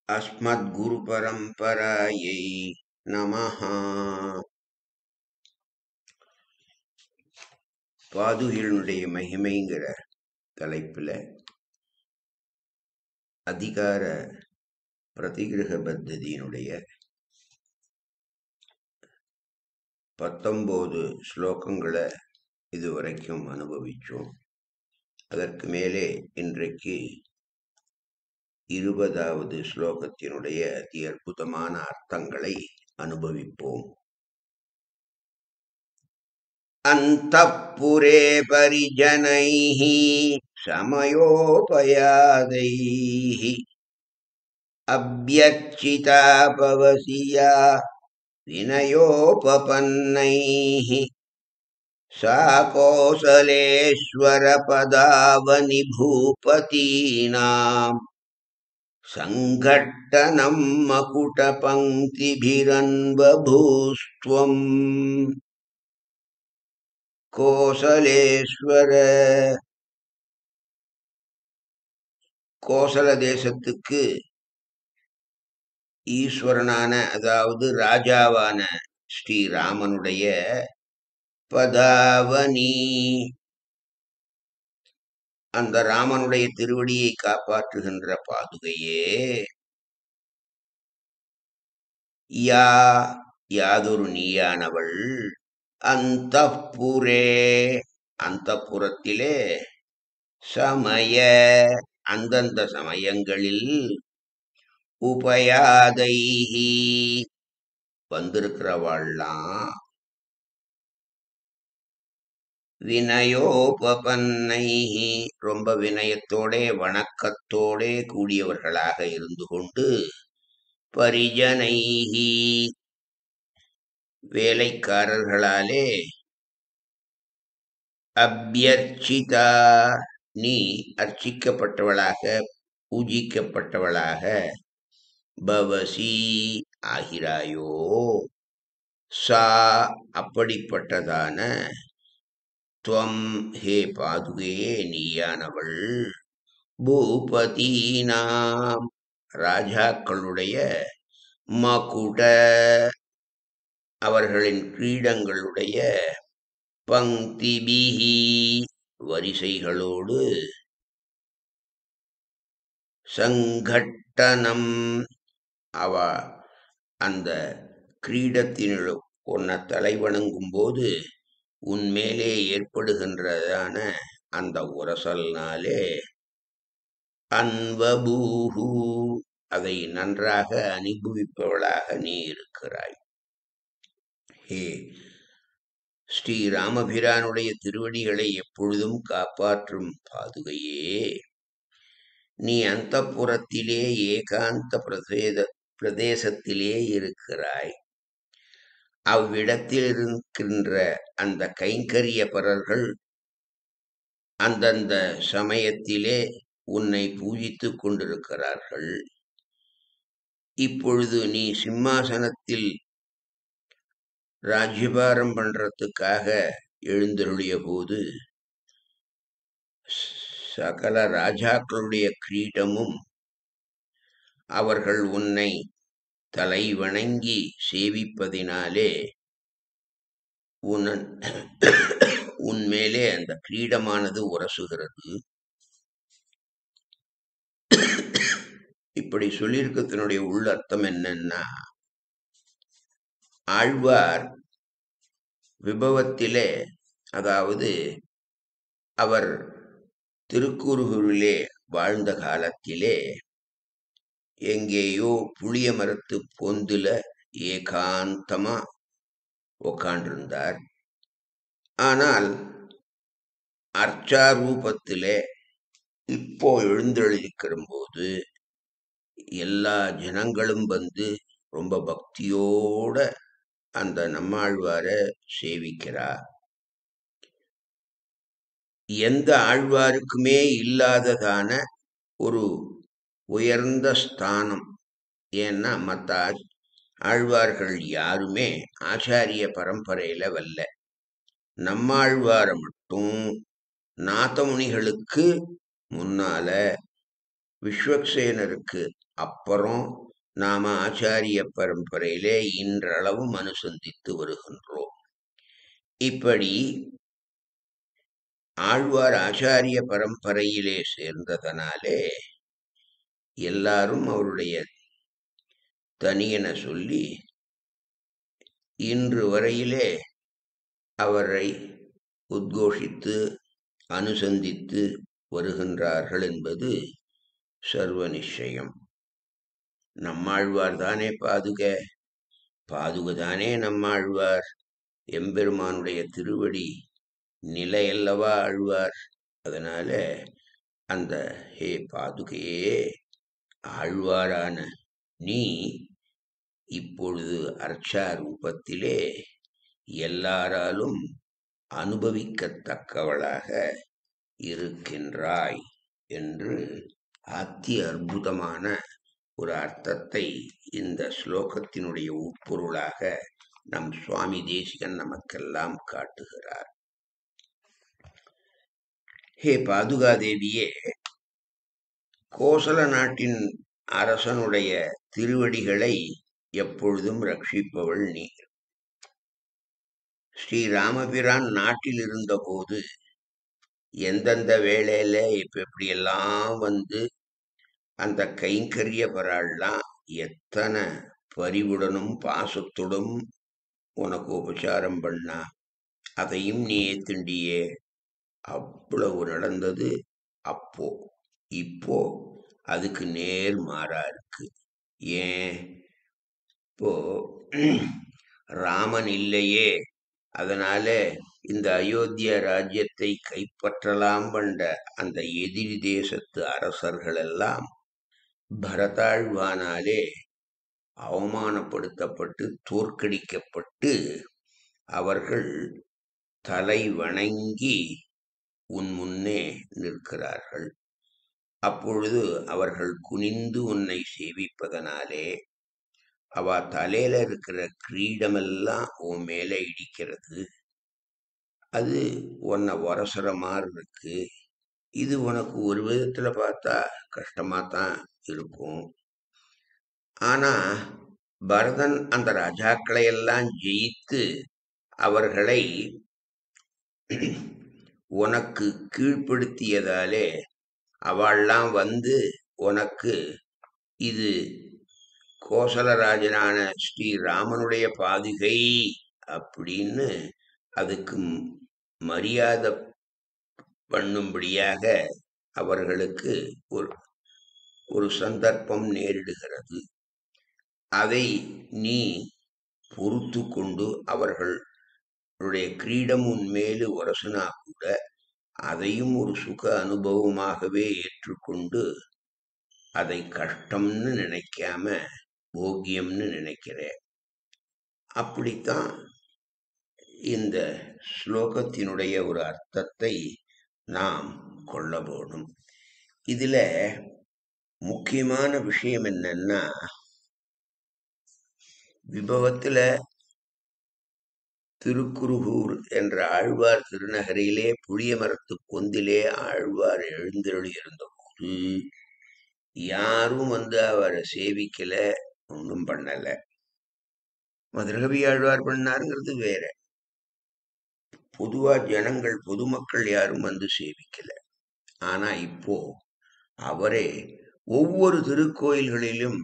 अस्मद्गुरुपरम्परायै நமஹ பாதுகையினுடைய மகிமைங்கிற தலைப்பில் அதிகார பிரதிகிரக பத்ததியினுடைய பத்தொம்போது ஸ்லோகங்களை இதுவரைக்கும் அனுபவிச்சோம் அதற்கு மேலே இன்றைக்கு இருபதாவது ஸ்லோகத்தினுடைய அதி அற்புதமான அர்த்தங்களை அனுபவிப்போம் अन्तःपुरे परिजनैः समयोपयादैः अभ्यर्चिता भवसि या विनयोपपन्नैः सा कोसलेश्वरपदावनि भूपतीनाम् सङ्घट्टनं मकुटपङ्क्तिभिरन्वभूस्त्वम् கோசலேஸ்வர கோசல தேசத்துக்கு ஈஸ்வரனான அதாவது ராஜாவான ஸ்ரீராமனுடைய பதாவனி அந்த ராமனுடைய திருவடியை காப்பாற்றுகின்ற பாதுகையே யா யாதொரு நீயானவள் அந்த புரே அந்த புறத்திலே சமய அந்தந்த சமயங்களில் உபயாதைஹி வந்திருக்கிறவாள்லாம் வினயோபன்னைஹி ரொம்ப வினயத்தோடே வணக்கத்தோடே கூடியவர்களாக இருந்து கொண்டு பரிஜனைஹி வேலைக்காரர்களாலே அபியர்ச்சிதா நீ அர்ச்சிக்கப்பட்டவளாக பூஜிக்கப்பட்டவளாக பவசி ஆகிறாயோ சா அப்படிப்பட்டதான துவம் ஹே பாதுகையே நீயானவள் பூபதீனாம் ராஜாக்களுடைய மகுட அவர்களின் கிரீடங்களுடைய பங்கிபிஹி வரிசைகளோடு சங்கட்டனம் அவ அந்த கிரீடத்தினுள் உன்னை தலை வணங்கும் போது உன்மேலே ஏற்படுகின்றதான அந்த உரசல்னாலே அன்பபூஹு அதை நன்றாக அனுபவிப்பவளாக நீ இருக்கிறாய் ஹே ஸ்ரீ ராமபிரானுடைய திருவடிகளை எப்பொழுதும் காப்பாற்றும் பாதுகையே நீ அந்த புறத்திலே ஏகாந்த பிரதேத பிரதேசத்திலே இருக்கிறாய் அவ்விடத்தில் இருக்கின்ற அந்த கைங்கரிய பரர்கள் அந்தந்த சமயத்திலே உன்னை பூஜித்துக் கொண்டிருக்கிறார்கள் இப்பொழுது நீ சிம்மாசனத்தில் ராஜ்யபாரம் பண்றதுக்காக எழுந்தருளிய போது சகல ராஜாக்களுடைய கிரீடமும் அவர்கள் உன்னை தலை வணங்கி சேவிப்பதினாலே உன் உன்மேலே அந்த கிரீடமானது உரசுகிறது இப்படி சொல்லியிருக்கத்தினுடைய உள்ளர்த்தம் என்னன்னா ஆழ்வார் விபவத்திலே அதாவது அவர் திருக்குறுகூரிலே வாழ்ந்த காலத்திலே எங்கேயோ புளிய மரத்து பொந்துல ஏகாந்தமா உக்காண்டிருந்தார் ஆனால் அர்ச்சாரூபத்திலே இப்போ எழுந்தெழுதிக்கிற போது எல்லா ஜனங்களும் வந்து ரொம்ப பக்தியோட அந்த நம்மாழ்வார சேவிக்கிறார் எந்த ஆழ்வாருக்குமே இல்லாததான ஒரு உயர்ந்த ஸ்தானம் ஏன்னா மற்ற ஆழ்வார்கள் யாருமே ஆச்சாரிய பரம்பரையில வல்ல நம்மாழ்வார மட்டும் நாதமுனிகளுக்கு முன்னால விஸ்வக்சேனருக்கு அப்புறம் நாம ஆச்சாரிய பரம்பரையிலே இன்றளவும் அனுசந்தித்து வருகின்றோம் இப்படி ஆழ்வார் ஆச்சாரிய பரம்பரையிலே சேர்ந்ததனாலே எல்லாரும் அவருடைய தனியென சொல்லி இன்று வரையிலே அவரை உத்கோஷித்து அனுசந்தித்து வருகின்றார்கள் என்பது சர்வ நிச்சயம் நம்மாழ்வார் தானே பாதுக பாதுக தானே நம்மாழ்வார் எம்பெருமானுடைய திருவடி நிலையல்லவா ஆழ்வார் அதனால அந்த ஹே பாதுகையே ஆழ்வாரான நீ இப்பொழுது அர்ச்சா ரூபத்திலே எல்லாராலும் அனுபவிக்கத்தக்கவளாக இருக்கின்றாய் என்று அத்தி அற்புதமான ஒரு அர்த்தத்தை இந்த ஸ்லோகத்தினுடைய உட்பொருளாக நம் சுவாமி தேசிகன் நமக்கெல்லாம் காட்டுகிறார் ஹே பாதுகாதேவியே கோசல நாட்டின் அரசனுடைய திருவடிகளை எப்பொழுதும் ரட்சிப்பவள் நீ ஸ்ரீராமபிரான் நாட்டில் இருந்தபோது எந்தெந்த வேளையில இப்ப எப்படியெல்லாம் வந்து அந்த கைங்கரிய பராள்லாம் எத்தனை பரிவுடனும் பாசத்துடன் உனக்கு உபச்சாரம் பண்ணா அதையும் நீ ஏத்துண்டியே அவ்வளவு நடந்தது அப்போ இப்போ அதுக்கு நேர் மாறா இருக்கு ஏன் இப்போ ராமன் இல்லையே அதனால இந்த அயோத்திய ராஜ்யத்தை கைப்பற்றலாம் கண்ட அந்த எதிரி தேசத்து அரசர்கள் எல்லாம் பரதாழ்வானாலே அவமானப்படுத்தப்பட்டு தோற்கடிக்கப்பட்டு அவர்கள் தலை வணங்கி உன் முன்னே நிற்கிறார்கள் அப்பொழுது அவர்கள் குனிந்து உன்னை சேவிப்பதனாலே அவ தலையில இருக்கிற கிரீடமெல்லாம் உன் மேல இடிக்கிறது அது உன்னை உரசுற மாதிரி இருக்கு இது உனக்கு ஒரு விதத்துல பார்த்தா கஷ்டமா தான் இருக்கும் ஆனா பரதன் அந்த ராஜாக்களை எல்லாம் ஜெயித்து அவர்களை உனக்கு கீழ்ப்படுத்தியதாலே அவள்லாம் வந்து உனக்கு இது கோசலராஜனான ஸ்ரீராமனுடைய பாதுகை அப்படின்னு அதுக்கு ம்- மரியாதை பண்ணும்படியாக அவர்களுக்கு ஒரு ஒரு சந்தர்ப்பம் நேரிடுகிறது அதை நீ பொறுத்து கொண்டு அவர்களுடைய கிரீடம் உன் மேலு உரசுனா கூட அதையும் ஒரு சுக அனுபவமாகவே ஏற்றுக்கொண்டு அதை கஷ்டம்னு நினைக்காம போக்கியம்னு நினைக்கிற அப்படித்தான் இந்த ஸ்லோகத்தினுடைய ஒரு அர்த்தத்தை நாம் கொள்ள போடும் இதுல முக்கியமான விஷயம் என்னன்னா விபவத்துல திருக்குருகூர் என்ற ஆழ்வார் திருநகரிலே புளிய மரத்து பொந்திலே ஆழ்வார் எழுந்தருளி இருந்தபோது யாரும் வந்து அவரை சேவிக்கல ஒன்றும் பண்ணல மதுரகவி ஆழ்வார் பண்ணாருங்கிறது வேற பொதுவா ஜனங்கள் பொதுமக்கள் யாரும் வந்து சேவிக்கல ஆனா இப்போ அவரே ஒவ்வொரு திருக்கோயில்களிலும்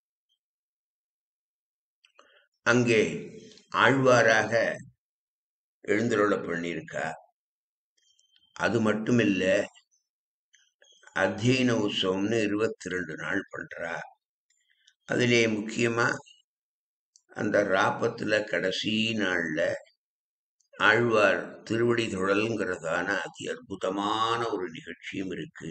அங்கே ஆழ்வாராக எழுந்தருள பண்ணியிருக்கா அது மட்டுமில்ல அத்தியன உற்சவம்னு இருபத்தி ரெண்டு நாள் பண்றா அதிலே முக்கியமா அந்த ராப்பத்துல கடைசி நாள்ல ஆழ்வார் திருவடி தொழல்ங்கிறதான அதி அற்புதமான ஒரு நிகழ்ச்சியும் இருக்கு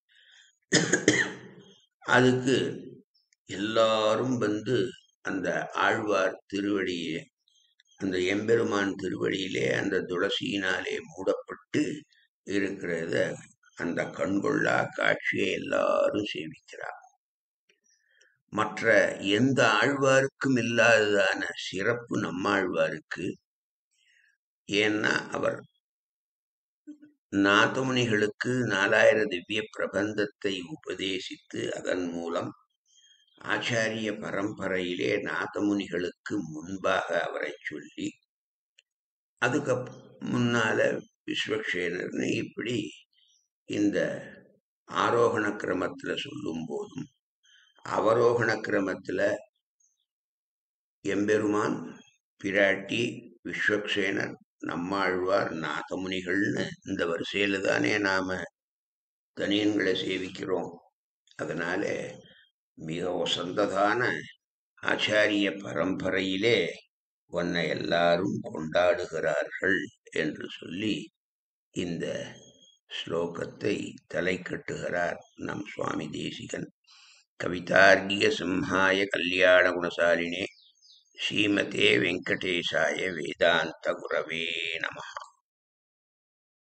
அதுக்கு எல்லாரும் வந்து அந்த ஆழ்வார் திருவடியே அந்த எம்பெருமான் திருவடியிலே அந்த துளசியினாலே மூடப்பட்டு இருக்கிறத அந்த கண்கொள்ளா காட்சியை எல்லாரும் சேவிக்கிறார் மற்ற எந்த ஆழ்வாருக்கும் இல்லாததான சிறப்பு நம்மாழ்வாருக்கு ஏன்னா அவர் நாதமுனிகளுக்கு நாலாயிர திவ்ய பிரபந்தத்தை உபதேசித்து அதன் மூலம் ஆச்சாரிய பரம்பரையிலே நாதமுனிகளுக்கு முன்பாக அவரை சொல்லி அதுக்கு முன்னால விஸ்வக்ஷேனர்னு இப்படி இந்த ஆரோகண கிரமத்துல சொல்லும் போதும் அவரோகண கிரமத்துல எம்பெருமான் பிராட்டி விஸ்வக்சேனர் நம்மாழ்வார் நாதமுனிகள்னு இந்த வரிசையில தானே நாம தனியன்களை சேவிக்கிறோம் அதனால மிக வசந்ததான ஆச்சாரிய பரம்பரையிலே உன்னை எல்லாரும் கொண்டாடுகிறார்கள் என்று சொல்லி இந்த ஸ்லோகத்தை தலை கட்டுகிறார் நம் சுவாமி தேசிகன் கவிதார்கிய சிம்ஹாய கல்யாண குணசாலினே ஸ்ரீமதே வெங்கடேசாய வேதாந்த குரவே நமஹா